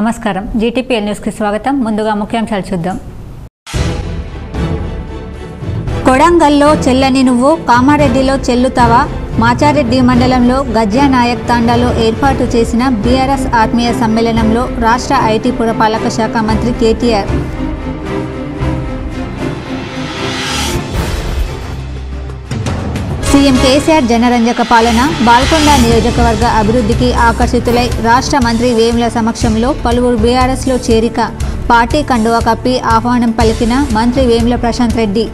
నమస్కారం జీటీపీఎల్ న్యూస్కి స్వాగతం ముందుగా ముఖ్యాంశాలు చూద్దాం కొడంగల్లో చెల్లని నువ్వు కామారెడ్డిలో చెల్లుతావా మాచారెడ్డి మండలంలో గజ్జా నాయక్ తాండాలో ఏర్పాటు చేసిన బీఆర్ఎస్ ఆత్మీయ సమ్మేళనంలో రాష్ట్ర ఐటీ పురపాలక శాఖ మంత్రి కేటీఆర్ సీఎం కేసీఆర్ జనరంజక పాలన బాల్కొండ నియోజకవర్గ అభివృద్ధికి ఆకర్షితులై రాష్ట్ర మంత్రి వేముల సమక్షంలో పలువురు బీఆర్ఎస్లో చేరిక పార్టీ కండువా కప్పి ఆహ్వానం పలికిన మంత్రి వేముల ప్రశాంత్ రెడ్డి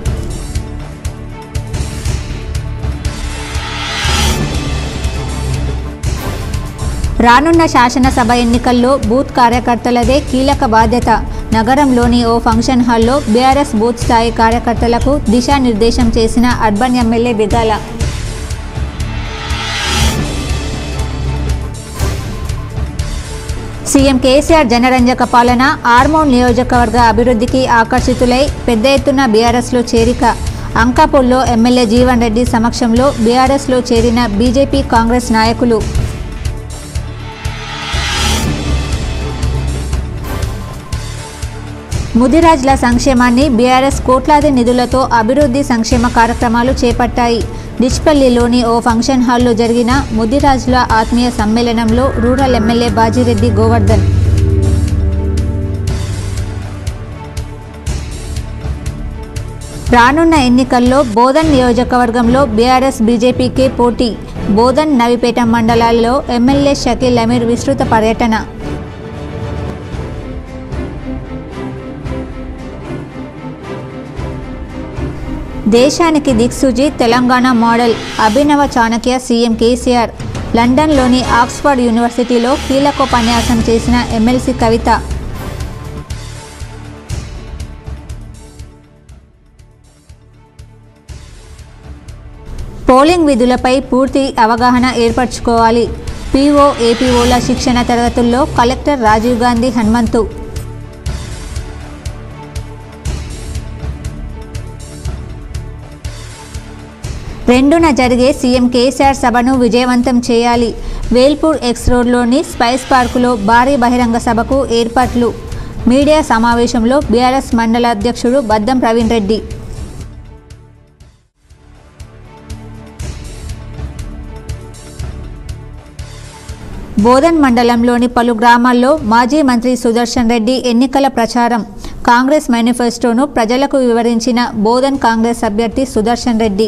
రానున్న శాసనసభ ఎన్నికల్లో బూత్ కార్యకర్తలదే కీలక బాధ్యత నగరంలోని ఓ ఫంక్షన్ హాల్లో బీఆర్ఎస్ బూత్ స్థాయి కార్యకర్తలకు దిశానిర్దేశం చేసిన urban MLA Bigala CM KCR జనరంజక పాలన ఆర్మోన్ నియోజకవర్గ అభివృద్ధికి ఆకర్షితులై పెద్ద ఎత్తున బీఆర్ఎస్లో చేరిక అంకాపూర్లో ఎమ్మెల్యే జీవన్ రెడ్డి సమక్షంలో బీఆర్ఎస్లో చేరిన బీజేపీ కాంగ్రెస్ నాయకులు ముదిరాజ్ల సంక్షేమాన్ని బీఆర్ఎస్ కోట్లాది నిధులతో అభివృద్ధి సంక్షేమ కార్యక్రమాలు చేపట్టాయి డిచ్పల్లిలోని ఓ ఫంక్షన్ హాల్లో జరిగిన ముదిరాజ్ల ఆత్మీయ సమ్మేళనంలో రూరల్ ఎమ్మెల్యే బాజిరెడ్డి గోవర్ధన్ రానున్న ఎన్నికల్లో బోధన్ నియోజకవర్గంలో బీఆర్ఎస్ బీజేపీకే పోటీ బోధన్ నవిపేట మండలాల్లో ఎమ్మెల్యే షకీల్ అమీర్ విస్తృత పర్యటన దేశానికి దిక్సూచి తెలంగాణ మోడల్ అభినవ చాణక్య సీఎం కేసీఆర్ లండన్లోని ఆక్స్ఫర్డ్ యూనివర్సిటీలో కీలకోపన్యాసం చేసిన ఎమ్మెల్సీ కవిత పోలింగ్ విధులపై పూర్తి అవగాహన ఏర్పరచుకోవాలి పీఓ ఏపీఓల శిక్షణ తరగతుల్లో కలెక్టర్ రాజీవ్ గాంధీ హనుమంతు రెండున జరిగే సీఎం కేసీఆర్ సభను విజయవంతం చేయాలి వేల్పూర్ ఎక్స్ రోడ్లోని స్పైస్ పార్కులో భారీ బహిరంగ సభకు ఏర్పాట్లు మీడియా సమావేశంలో బీఆర్ఎస్ మండల అధ్యక్షుడు బద్దం ప్రవీణ్ రెడ్డి బోధన్ మండలంలోని పలు గ్రామాల్లో మాజీ మంత్రి సుదర్శన్ రెడ్డి ఎన్నికల ప్రచారం కాంగ్రెస్ మేనిఫెస్టోను ప్రజలకు వివరించిన బోధన్ కాంగ్రెస్ అభ్యర్థి సుదర్శన్ రెడ్డి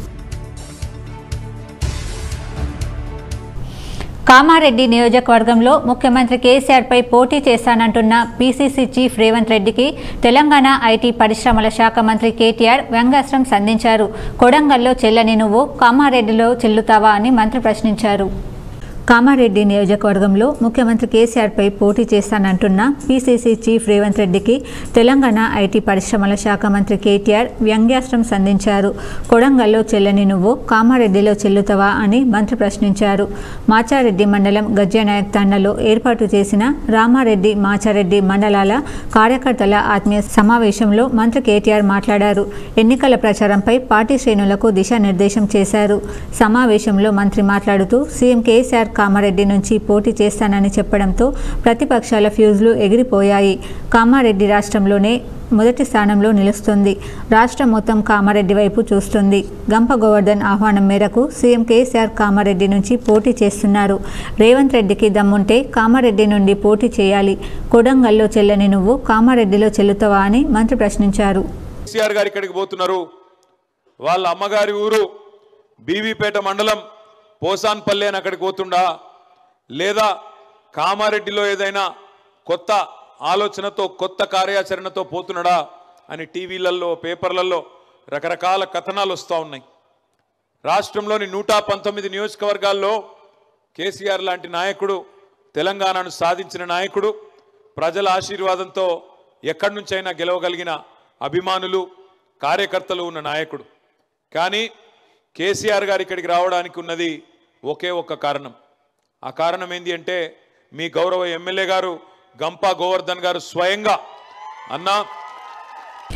కామారెడ్డి నియోజకవర్గంలో ముఖ్యమంత్రి కేసీఆర్పై పోటీ చేస్తానంటున్న పీసీసీ చీఫ్ రేవంత్ రెడ్డికి తెలంగాణ ఐటీ పరిశ్రమల శాఖ మంత్రి కేటీఆర్ వ్యంగ్యాస్త్రం సంధించారు కొడంగల్లో చెల్లని నువ్వు కామారెడ్డిలో చెల్లుతావా అని మంత్రి ప్రశ్నించారు కామారెడ్డి నియోజకవర్గంలో ముఖ్యమంత్రి కేసీఆర్పై పోటీ చేస్తానంటున్న పీసీసీ చీఫ్ రేవంత్ రెడ్డికి తెలంగాణ ఐటీ పరిశ్రమల శాఖ మంత్రి కేటీఆర్ వ్యంగ్యాస్త్రం సంధించారు కొడంగల్లో చెల్లని నువ్వు కామారెడ్డిలో చెల్లుతావా అని మంత్రి ప్రశ్నించారు మాచారెడ్డి మండలం గజ్జనాయక్ తండలో ఏర్పాటు చేసిన రామారెడ్డి మాచారెడ్డి మండలాల కార్యకర్తల ఆత్మీయ సమావేశంలో మంత్రి కేటీఆర్ మాట్లాడారు ఎన్నికల ప్రచారంపై పార్టీ శ్రేణులకు దిశానిర్దేశం చేశారు సమావేశంలో మంత్రి మాట్లాడుతూ సీఎం కేసీఆర్ కామారెడ్డి నుంచి పోటీ చేస్తానని చెప్పడంతో ప్రతిపక్షాల ఫ్యూజులు ఎగిరిపోయాయి కామారెడ్డి రాష్ట్రంలోనే మొదటి స్థానంలో నిలుస్తుంది రాష్ట్రం మొత్తం కామారెడ్డి వైపు చూస్తుంది గంప గోవర్ధన్ ఆహ్వానం మేరకు సీఎం కేసీఆర్ కామారెడ్డి నుంచి పోటీ చేస్తున్నారు రేవంత్ రెడ్డికి దమ్ముంటే కామారెడ్డి నుండి పోటీ చేయాలి కొడంగల్లో చెల్లని నువ్వు కామారెడ్డిలో చెల్లుతావా అని మంత్రి ప్రశ్నించారు కేసీఆర్ గారు ఇక్కడికి పోతున్నారు వాళ్ళ అమ్మగారి ఊరు బీవీపేట మండలం పోసాన్పల్లి అని అక్కడికి పోతుండా లేదా కామారెడ్డిలో ఏదైనా కొత్త ఆలోచనతో కొత్త కార్యాచరణతో పోతున్నాడా అని టీవీలలో పేపర్లలో రకరకాల కథనాలు వస్తూ ఉన్నాయి రాష్ట్రంలోని నూట పంతొమ్మిది నియోజకవర్గాల్లో కేసీఆర్ లాంటి నాయకుడు తెలంగాణను సాధించిన నాయకుడు ప్రజల ఆశీర్వాదంతో ఎక్కడి నుంచైనా గెలవగలిగిన అభిమానులు కార్యకర్తలు ఉన్న నాయకుడు కానీ కేసీఆర్ గారు ఇక్కడికి రావడానికి ఉన్నది ఒకే ఒక్క కారణం ఆ కారణం ఏంటి అంటే మీ గౌరవ ఎమ్మెల్యే గారు గంపా గోవర్ధన్ గారు స్వయంగా అన్నా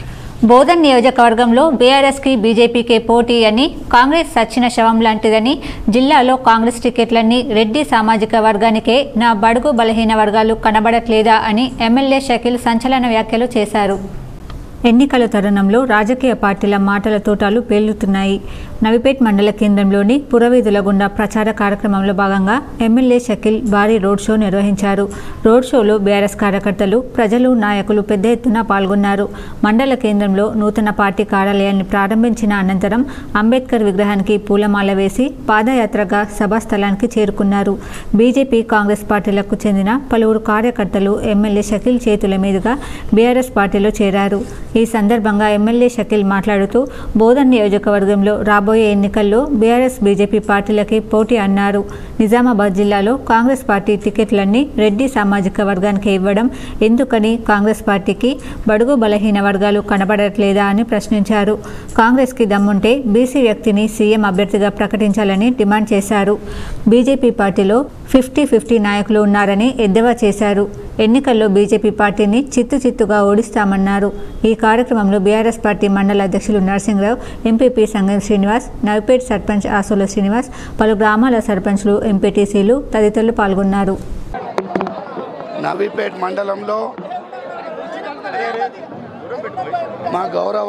బోధన్ నియోజకవర్గంలో బీఆర్ఎస్కి బీజేపీకే పోటీ అని కాంగ్రెస్ సచ్చిన శవం లాంటిదని జిల్లాలో కాంగ్రెస్ టికెట్లన్నీ రెడ్డి సామాజిక వర్గానికే నా బడుగు బలహీన వర్గాలు కనబడట్లేదా అని ఎమ్మెల్యే షకీల్ సంచలన వ్యాఖ్యలు చేశారు ఎన్నికల తరుణంలో రాజకీయ పార్టీల మాటల తోటాలు పేలుతున్నాయి నవిపేట్ మండల కేంద్రంలోని పురవీధుల గుండా ప్రచార కార్యక్రమంలో భాగంగా ఎమ్మెల్యే షకీల్ భారీ రోడ్ షో నిర్వహించారు రోడ్ షోలో బీఆర్ఎస్ కార్యకర్తలు ప్రజలు నాయకులు పెద్ద ఎత్తున పాల్గొన్నారు మండల కేంద్రంలో నూతన పార్టీ కార్యాలయాన్ని ప్రారంభించిన అనంతరం అంబేద్కర్ విగ్రహానికి పూలమాల వేసి పాదయాత్రగా సభాస్థలానికి చేరుకున్నారు బీజేపీ కాంగ్రెస్ పార్టీలకు చెందిన పలువురు కార్యకర్తలు ఎమ్మెల్యే షకీల్ చేతుల మీదుగా బీఆర్ఎస్ పార్టీలో చేరారు ఈ సందర్భంగా ఎమ్మెల్యే షకీల్ మాట్లాడుతూ బోధన్ నియోజకవర్గంలో రాబోయే ఎన్నికల్లో బీఆర్ఎస్ బీజేపీ పార్టీలకి పోటీ అన్నారు నిజామాబాద్ జిల్లాలో కాంగ్రెస్ పార్టీ టికెట్లన్నీ రెడ్డి సామాజిక వర్గానికి ఇవ్వడం ఎందుకని కాంగ్రెస్ పార్టీకి బడుగు బలహీన వర్గాలు కనబడట్లేదా అని ప్రశ్నించారు కాంగ్రెస్కి దమ్ముంటే బీసీ వ్యక్తిని సీఎం అభ్యర్థిగా ప్రకటించాలని డిమాండ్ చేశారు బీజేపీ పార్టీలో ఫిఫ్టీ ఫిఫ్టీ నాయకులు ఉన్నారని ఎద్దేవా చేశారు ఎన్నికల్లో బీజేపీ పార్టీని చిత్తు చిత్తుగా ఓడిస్తామన్నారు ఈ కార్యక్రమంలో బీఆర్ఎస్ పార్టీ మండల అధ్యక్షులు నరసింహరావు ఎంపీపీ సంగం శ్రీనివాస్ నవిపేట్ సర్పంచ్ ఆసోల శ్రీనివాస్ పలు గ్రామాల సర్పంచ్లు ఎంపీటీసీలు తదితరులు పాల్గొన్నారు నవీపేట్ మండలంలో మా గౌరవ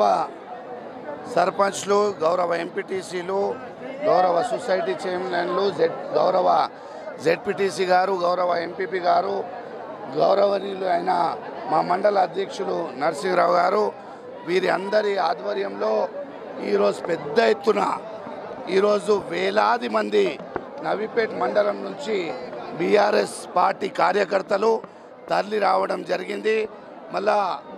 సర్పంచ్లు గౌరవ ఎంపీటీసీలు గౌరవ సొసైటీ చైర్మన్లు జెడ్ గౌరవ జెడ్పీటీసీ గారు గౌరవ ఎంపీపీ గారు గౌరవనీయులు అయిన మా మండల అధ్యక్షులు నరసింహరావు గారు వీరి అందరి ఆధ్వర్యంలో ఈరోజు పెద్ద ఎత్తున ఈరోజు వేలాది మంది నవీపేట్ మండలం నుంచి బీఆర్ఎస్ పార్టీ కార్యకర్తలు తరలి రావడం జరిగింది మళ్ళా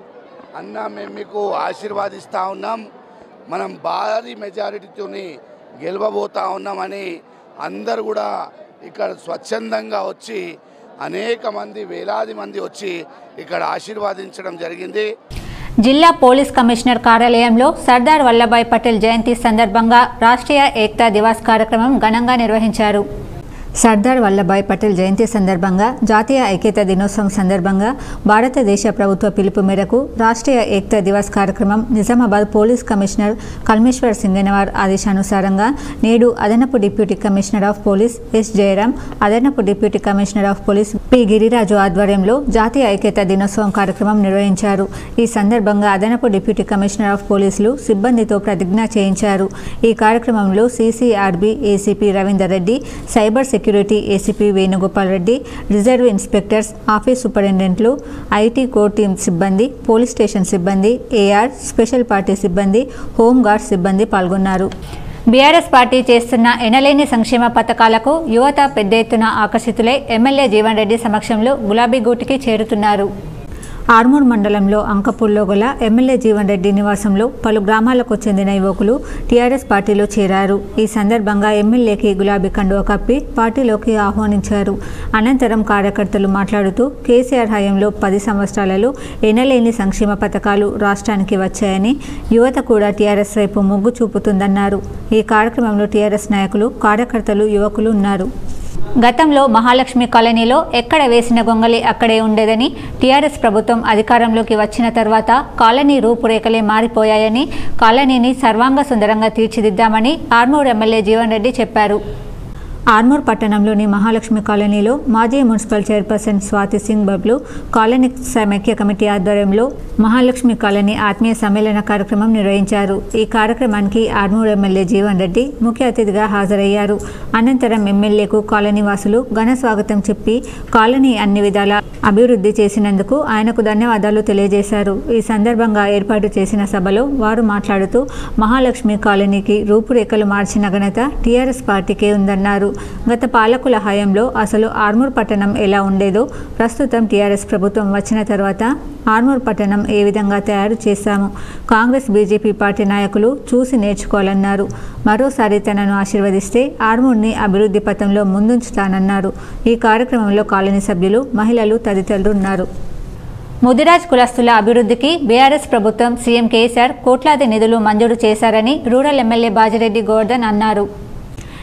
అన్న మేము మీకు ఆశీర్వాదిస్తూ ఉన్నాం మనం భారీ మెజారిటీతోని గెలవబోతా ఉన్నామని అందరు కూడా ఇక్కడ స్వచ్ఛందంగా వచ్చి అనేక మంది వేలాది మంది వచ్చి ఇక్కడ ఆశీర్వాదించడం జరిగింది జిల్లా పోలీస్ కమిషనర్ కార్యాలయంలో సర్దార్ వల్లభాయ్ పటేల్ జయంతి సందర్భంగా రాష్ట్రీయ ఏక్తా దివాస్ కార్యక్రమం ఘనంగా నిర్వహించారు సర్దార్ వల్లభాయ్ పటేల్ జయంతి సందర్భంగా జాతీయ ఐక్యతా దినోత్సవం సందర్భంగా భారతదేశ ప్రభుత్వ పిలుపు మేరకు రాష్ట్రీయ ఏక్తా దివాస్ కార్యక్రమం నిజామాబాద్ పోలీస్ కమిషనర్ కల్మేశ్వర్ సింగనవార్ ఆదేశానుసారంగా నేడు అదనపు deputy commissioner of police S Jayaram అదనపు deputy commissioner of police P Giriraju ఆధ్వర్యంలో జాతీయ ఐక్యతా దినోత్సవం కార్యక్రమం నిర్వహించారు ఈ సందర్భంగా అదనపు డిప్యూటీ కమిషనర్ ఆఫ్ పోలీసులు సిబ్బందితో ప్రతిజ్ఞ చేయించారు ఈ కార్యక్రమంలో CCRB ACP Ravinder Reddy cyber security ACP Venugopal Reddy reserve inspectors office సూపరింటెండెంట్లు ఐటీ కోర్ టీం సిబ్బంది పోలీస్ స్టేషన్ సిబ్బంది ఏఆర్ స్పెషల్ పార్టీ సిబ్బంది హోంగార్డ్ సిబ్బంది పాల్గొన్నారు బీఆర్ఎస్ పార్టీ చేస్తున్న ఎనలేని సంక్షేమ పథకాలకు యువత పెద్ద ఎత్తున ఆకర్షితులై ఎమ్మెల్యే జీవన్ రెడ్డి సమక్షంలో గులాబీ గూటికి చేరుతున్నారు ఆర్మూర్ మండలంలో అంకపూర్లో గల ఎమ్మెల్యే జీవన్ రెడ్డి నివాసంలో పలు గ్రామాలకు చెందిన యువకులు టీఆర్ఎస్ పార్టీలో చేరారు ఈ సందర్భంగా ఎమ్మెల్యేకి గులాబీ కండువ కప్పి పార్టీలోకి ఆహ్వానించారు అనంతరం కార్యకర్తలు మాట్లాడుతూ కేసీఆర్ హయాంలో పది సంవత్సరాలలో ఎనలేని సంక్షేమ పథకాలు రాష్ట్రానికి వచ్చాయని యువత కూడా టీఆర్ఎస్ వైపు మొగ్గు చూపుతుందన్నారు ఈ కార్యక్రమంలో టీఆర్ఎస్ నాయకులు కార్యకర్తలు యువకులు ఉన్నారు గతంలో మహాలక్ష్మి కాలనీలో ఎక్కడ వేసిన గొంగలి అక్కడే ఉండేదని టీఆర్ఎస్ ప్రభుత్వం అధికారంలోకి వచ్చిన తర్వాత కాలనీ రూపురేఖలే మారిపోయాయని కాలనీని సర్వాంగ సుందరంగా తీర్చిదిద్దామని ఆర్మూర్ ఎమ్మెల్యే జీవన్ రెడ్డి చెప్పారు ఆర్మూర్ పట్టణంలోని మహాలక్ష్మి కాలనీలో మాజీ municipal chairperson Swathi Singh Bablu colony సమైక్య కమిటీ ఆధ్వర్యంలో మహాలక్ష్మి కాలనీ ఆత్మీయ సమ్మేళన కార్యక్రమం నిర్వహించారు ఈ కార్యక్రమానికి ఆర్మూర్ ఎమ్మెల్యే జీవన్ రెడ్డి ముఖ్య అతిథిగా హాజరయ్యారు అనంతరం ఎమ్మెల్యేకు కాలనీ వాసులు ఘన స్వాగతం చెప్పి కాలనీ అన్ని విధాల అభివృద్ధి చేసినందుకు ఆయనకు ధన్యవాదాలు తెలియజేశారు ఈ సందర్భంగా ఏర్పాటు చేసిన సభలో వారు మాట్లాడుతూ మహాలక్ష్మి కాలనీకి రూపురేఖలు మార్చిన ఘనత టీఆర్ఎస్ పార్టీకే ఉందన్నారు గత పాలకుల హయాంలో అసలు ఆర్మూర్ పట్టణం ఎలా ఉండేదో ప్రస్తుతం టీఆర్ఎస్ ప్రభుత్వం వచ్చిన తర్వాత ఆర్మూర్ పట్టణం ఏ విధంగా తయారు చేశాము కాంగ్రెస్ బీజేపీ పార్టీ నాయకులు చూసి నేర్చుకోవాలన్నారు మరోసారి తనను ఆశీర్వదిస్తే ఆర్మూర్ని అభివృద్ధి పథంలో ముందుంచుతానన్నారు ఈ కార్యక్రమంలో కాలనీ సభ్యులు మహిళలు తదితరులు ఉన్నారు ముదిరాజ్ కులస్తుల అభివృద్ధికి బీఆర్ఎస్ ప్రభుత్వం సీఎం కేసీఆర్ కోట్లాది నిధులు మంజూరు చేశారని రూరల్ ఎమ్మెల్యే బాజిరెడ్డి గోవర్ధన్ అన్నారు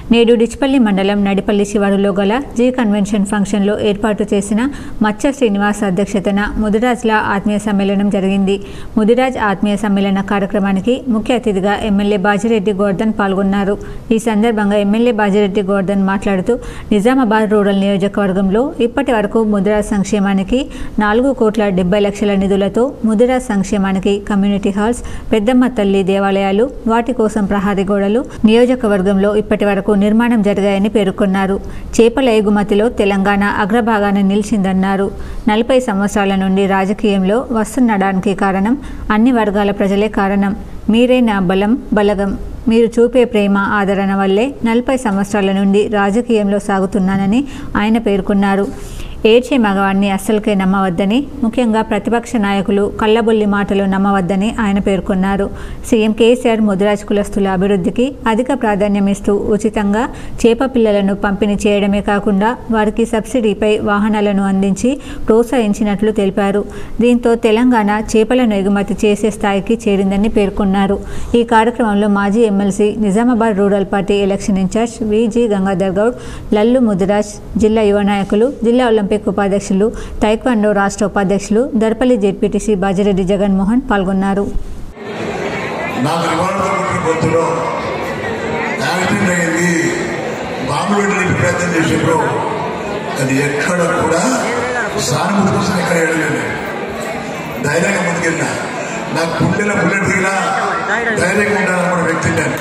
నేడు డిచ్పల్లి మండలం నడిపల్లి శివారులో గల జీ కన్వెన్షన్ ఫంక్షన్లో ఏర్పాటు చేసిన మచ్చ శ్రీనివాస్ అధ్యక్షతన ముదిరాజ్ల ఆత్మీయ సమ్మేళనం జరిగింది ముదిరాజ్ ఆత్మీయ సమ్మేళన కార్యక్రమానికి ముఖ్య అతిథిగా ఎమ్మెల్యే బాజిరెడ్డి గోర్ధన్ పాల్గొన్నారు ఈ సందర్భంగా ఎమ్మెల్యే బాజిరెడ్డి గోర్ధన్ మాట్లాడుతూ నిజామాబాద్ రూరల్ నియోజకవర్గంలో ఇప్పటి వరకు ముదిరాజ్ సంక్షేమానికి నాలుగు కోట్ల డెబ్బై లక్షల నిధులతో ముదిరాజ్ సంక్షేమానికి కమ్యూనిటీ హాల్స్ పెద్దమ్మ తల్లి దేవాలయాలు వాటి కోసం ప్రహారీ గోడలు నియోజకవర్గంలో ఇప్పటి వరకు నిర్మాణం జరిగాయని పేర్కొన్నారు చేపల ఎగుమతిలో తెలంగాణ అగ్రభాగాన నిలిచిందన్నారు నలభై సంవత్సరాల నుండి రాజకీయంలో వస్తున్నడానికి కారణం అన్ని వర్గాల ప్రజలే కారణం మీరే నా బలం బలగం మీరు చూపే ప్రేమ ఆదరణ వల్లే నలభై సంవత్సరాల నుండి రాజకీయంలో సాగుతున్నానని ఆయన పేర్కొన్నారు ఏడ్చే మగవాడిని అస్సలకే నమ్మవద్దని ముఖ్యంగా ప్రతిపక్ష నాయకులు కళ్ళబొల్లి మాటలు నమ్మవద్దని ఆయన పేర్కొన్నారు సీఎం కేసీఆర్ ముదిరాజ్ కులస్తుల అభివృద్ధికి అధిక ప్రాధాన్యం ఇస్తూ ఉచితంగా చేప పిల్లలను పంపిణీ చేయడమే కాకుండా వారికి సబ్సిడీపై వాహనాలను అందించి ప్రోత్సహించినట్లు తెలిపారు దీంతో తెలంగాణ చేపలను ఎగుమతి చేసే స్థాయికి చేరిందని పేర్కొన్నారు ఈ కార్యక్రమంలో మాజీ MLC Nizamabad rural party election incharge Viji Gangadhar Goud Lallu Mudiraj జిల్లా యువ నాయకులు జిల్లా ఒలింపిక్ ఉపాధ్యక్షులు తైక్వాండో రాష్ట్ర ఉపాధ్యక్షులు దర్పల్లి జెడ్పీటీసీ బాజిరెడ్డి జగన్మోహన్ పాల్గొన్నారు నాకు రివాల్వర్ కొట్టిన గొంతులో యాక్సిడెంట్ అయింది బాంబు పెట్టడానికి ప్రయత్నం చేసిండ్రు అది ఎక్కడ కూడా సానుభూతి కోసం ఎక్కడ ఏడలేదు ధైర్యంగా ముందుకెళ్ళినా నాకు గుండెల బుల్లెట్ దిగినా ధైర్యంగా ఉండాలనుకున్న వ్యక్తి నేను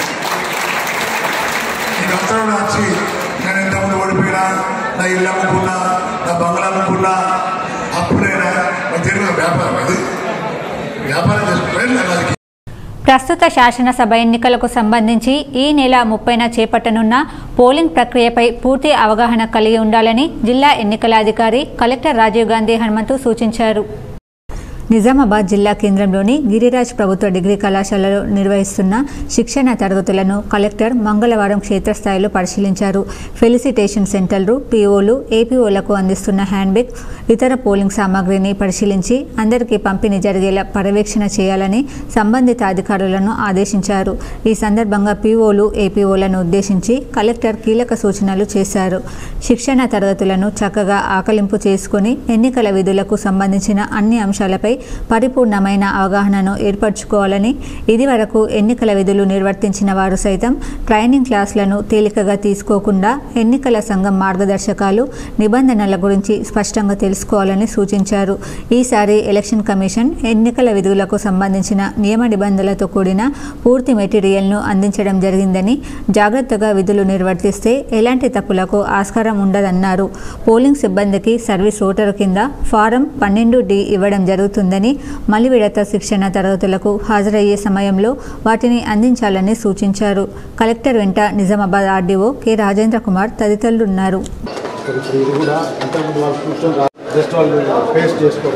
నీకు అంతా కూడా వచ్చి నేను ఎంతమంది ఓడిపోయినా నా ఇల్లు అమ్ముకున్నా నా బంగ్లా అమ్ముకున్నా అప్పుడైనా నాకు తెలియదు వ్యాపారం అది వ్యాపారం చేసుకుంటే నాకు అది ప్రస్తుత శాసనసభ ఎన్నికలకు సంబంధించి ఈ నెల ముప్పైన చేపట్టనున్న పోలింగ్ ప్రక్రియపై పూర్తి అవగాహన కలిగి ఉండాలని జిల్లా ఎన్నికల అధికారి కలెక్టర్ రాజీవ్ గాంధీ హనుమంతు సూచించారు నిజామాబాద్ జిల్లా కేంద్రంలోని గిరిరాజ్ ప్రభుత్వ డిగ్రీ కళాశాలలో నిర్వహిస్తున్న శిక్షణ తరగతులను కలెక్టర్ మంగళవారం క్షేత్రస్థాయిలో పరిశీలించారు ఫెలిసిటేషన్ సెంటర్లు పీఓలు ఏపీఓలకు అందిస్తున్న హ్యాండ్బ్యాగ్ ఇతర పోలింగ్ సామాగ్రిని పరిశీలించి అందరికీ పంపిణీ జరిగేలా పర్యవేక్షణ చేయాలని సంబంధిత అధికారులను ఆదేశించారు ఈ సందర్భంగా పీఓలు ఏపీఓలను ఉద్దేశించి కలెక్టర్ కీలక సూచనలు చేశారు శిక్షణ తరగతులను చక్కగా ఆకలింపు చేసుకుని ఎన్నికల విధులకు సంబంధించిన అన్ని అంశాలపై పరిపూర్ణమైన అవగాహనను ఏర్పరచుకోవాలని ఇదివరకు ఎన్నికల విధులు నిర్వర్తించిన వారు సైతం ట్రైనింగ్ క్లాసులను తేలికగా తీసుకోకుండా ఎన్నికల సంఘం మార్గదర్శకాలు నిబంధనల గురించి స్పష్టంగా తెలుసుకోవాలని సూచించారు ఈసారి ఎలక్షన్ కమిషన్ ఎన్నికల విధులకు సంబంధించిన నియమ నిబంధనలతో కూడిన పూర్తి మెటీరియల్ను అందించడం జరిగిందని జాగ్రత్తగా విధులు నిర్వర్తిస్తే ఎలాంటి తప్పులకు ఆస్కారం ఉండదన్నారు పోలింగ్ సిబ్బందికి సర్వీస్ ఓటరు కింద ఫారం పన్నెండు డి ఇవ్వడం జరుగుతుందని మలివిడత శిక్షణ తరగతులకు హాజరయ్యే సమయంలో వాటిని అందించాలని సూచించారు కలెక్టర్ వెంట నిజామాబాద్ ఆర్డీఓ కె రాజేంద్ర కుమార్ తదితరులు ఉన్నారు మరి ఇప్పుడు ఇది కూడా ఇంతకుముందు వాళ్ళు కూర్చొని రా- జస్ట్ వాళ్ళు ఫేస్ చేసుకోవడం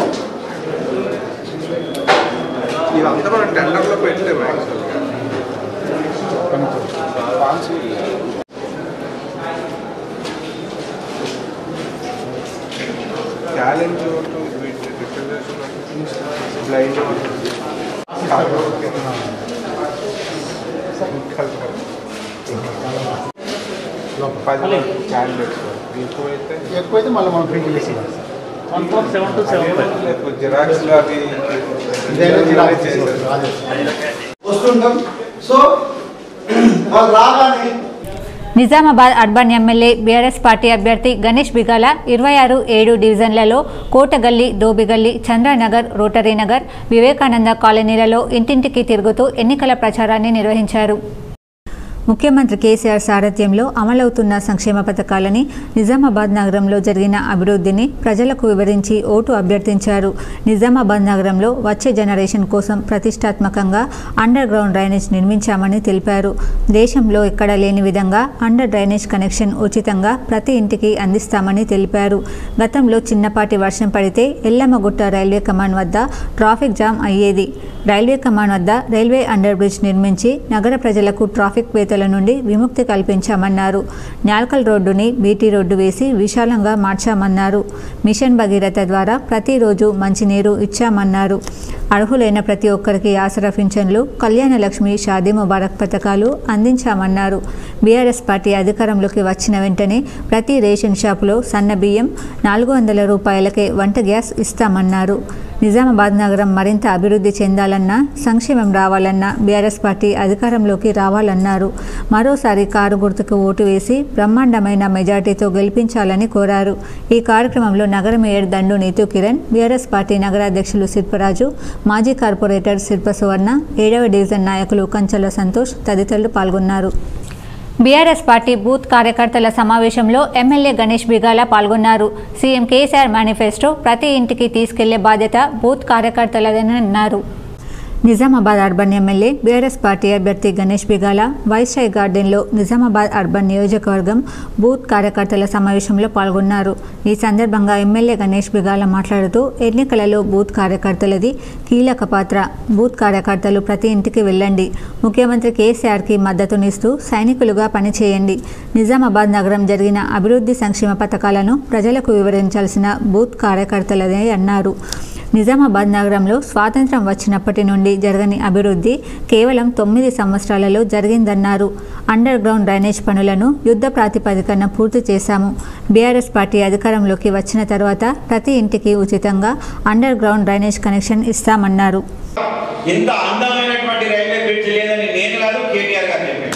ఇదంతా మనం టెండర్లో పెట్టలేము యాక్చువల్గా టాలెంట్ బ్లైండ్ పది క్యాండిడేట్స్ ఎక్కువైతే ఎక్కువైతే మళ్ళీ మనం ప్రింట్ చేసి one four seven two seven five లేకపోతే జిరాక్స్లు అవి ఇదైనా జిరాక్స్ చేసేది అదే. వస్తుంటాం సో వాళ్ళు రాగానే Nizamabad urban MLA BRS party అభ్యర్థి గణేష్ బిగాల ఇరవై ఆరు ఏడు డివిజన్లలో కోటగల్లి దోబిగల్లి చంద్రనగర్ రోటరీ నగర్ వివేకానంద కాలనీలలో ఇంటింటికి తిరుగుతూ ఎన్నికల ప్రచారాన్ని నిర్వహించారు ముఖ్యమంత్రి కేసీఆర్ సారథ్యంలో అమలవుతున్న సంక్షేమ పథకాలని నిజామాబాద్ నగరంలో జరిగిన అభివృద్ధిని ప్రజలకు వివరించి ఓటు అభ్యర్థించారు నిజామాబాద్ నగరంలో వచ్చే జనరేషన్ కోసం ప్రతిష్టాత్మకంగా అండర్ గ్రౌండ్ డ్రైనేజ్ నిర్మించామని తెలిపారు దేశంలో ఎక్కడా లేని విధంగా అండర్ డ్రైనేజ్ కనెక్షన్ ఉచితంగా ప్రతి ఇంటికి అందిస్తామని తెలిపారు గతంలో చిన్నపాటి వర్షం పడితే ఎల్లమ్మగుట్ట రైల్వే కమాండ్ వద్ద ట్రాఫిక్ జామ్ అయ్యేది రైల్వే కమాండ్ వద్ద రైల్వే అండర్ బ్రిడ్జ్ నిర్మించి నగర ప్రజలకు ట్రాఫిక్ వ్యతిరేక బాధ్యతల నుండి విముక్తి కల్పించామన్నారు న్యాల్కల్ రోడ్డుని బీటీ రోడ్డు వేసి విశాలంగా మార్చామన్నారు మిషన్ భగీరథ ద్వారా ప్రతిరోజు మంచినీరు ఇచ్చామన్నారు అర్హులైన ప్రతి ఒక్కరికి ఆసరా పింఛన్లు కళ్యాణ లక్ష్మి షాదీ ముబారక్ పథకాలు అందించామన్నారు బీఆర్ఎస్ పార్టీ అధికారంలోకి వచ్చిన వెంటనే ప్రతి రేషన్ షాపులో సన్న బియ్యం నాలుగు వందల రూపాయలకే వంట గ్యాస్ ఇస్తామన్నారు నిజామాబాద్ నగరం మరింత అభివృద్ధి చెందాలన్నా సంక్షేమం రావాలన్నా బీఆర్ఎస్ పార్టీ అధికారంలోకి రావాలన్నారు మరోసారి కారు గుర్తుకు ఓటు వేసి బ్రహ్మాండమైన మెజార్టీతో గెలిపించాలని కోరారు ఈ కార్యక్రమంలో నగర mayor Dandu Neetu Kiran BRS party నగరాధ్యక్షులు శిల్పరాజు మాజీ కార్పొరేటర్ శిల్ప సువర్ణ ఏడవ డివిజన్ నాయకులు కంచల సంతోష్ తదితరులు పాల్గొన్నారు బీఆర్ఎస్ పార్టీ బూత్ కార్యకర్తల సమావేశంలో ఎమ్మెల్యే గణేష్ బిగాల పాల్గొన్నారు సీఎం కేసీఆర్ మేనిఫెస్టో ప్రతి ఇంటికి తీసుకెళ్లే బాధ్యత బూత్ కార్యకర్తలదని అన్నారు Nizamabad urban MLA BRS party అభ్యర్థి గణేష్ బిగాల వైస్రాయ్ గార్డెన్లో నిజామాబాద్ అర్బన్ నియోజకవర్గం బూత్ కార్యకర్తల సమావేశంలో పాల్గొన్నారు ఈ సందర్భంగా ఎమ్మెల్యే గణేష్ బిగాల మాట్లాడుతూ ఎన్నికలలో బూత్ కార్యకర్తలది కీలక పాత్ర బూత్ కార్యకర్తలు ప్రతి ఇంటికి వెళ్ళండి ముఖ్యమంత్రి కేసీఆర్కి మద్దతునిస్తూ సైనికులుగా పనిచేయండి నిజామాబాద్ నగరం జరిగిన అభివృద్ధి సంక్షేమ పథకాలను ప్రజలకు వివరించాల్సిన బూత్ కార్యకర్తలదే అన్నారు నిజామాబాద్ నగరంలో స్వాతంత్రం వచ్చినప్పటి నుండి జరగని అభివృద్ధి కేవలం తొమ్మిది సంవత్సరాలలో జరిగిందన్నారు అండర్ గ్రౌండ్ డ్రైనేజ్ పనులను యుద్ధ ప్రాతిపదికన పూర్తి చేశాము బీఆర్ఎస్ పార్టీ అధికారంలోకి వచ్చిన తర్వాత ప్రతి ఇంటికి ఉచితంగా అండర్ గ్రౌండ్ డ్రైనేజ్ కనెక్షన్ ఇస్తామన్నారు ఇంత అందమైనటువంటి రైల్వే బ్రిడ్జ్ లేదని నేను కాదు కేటీఆర్ గారు చెప్పాను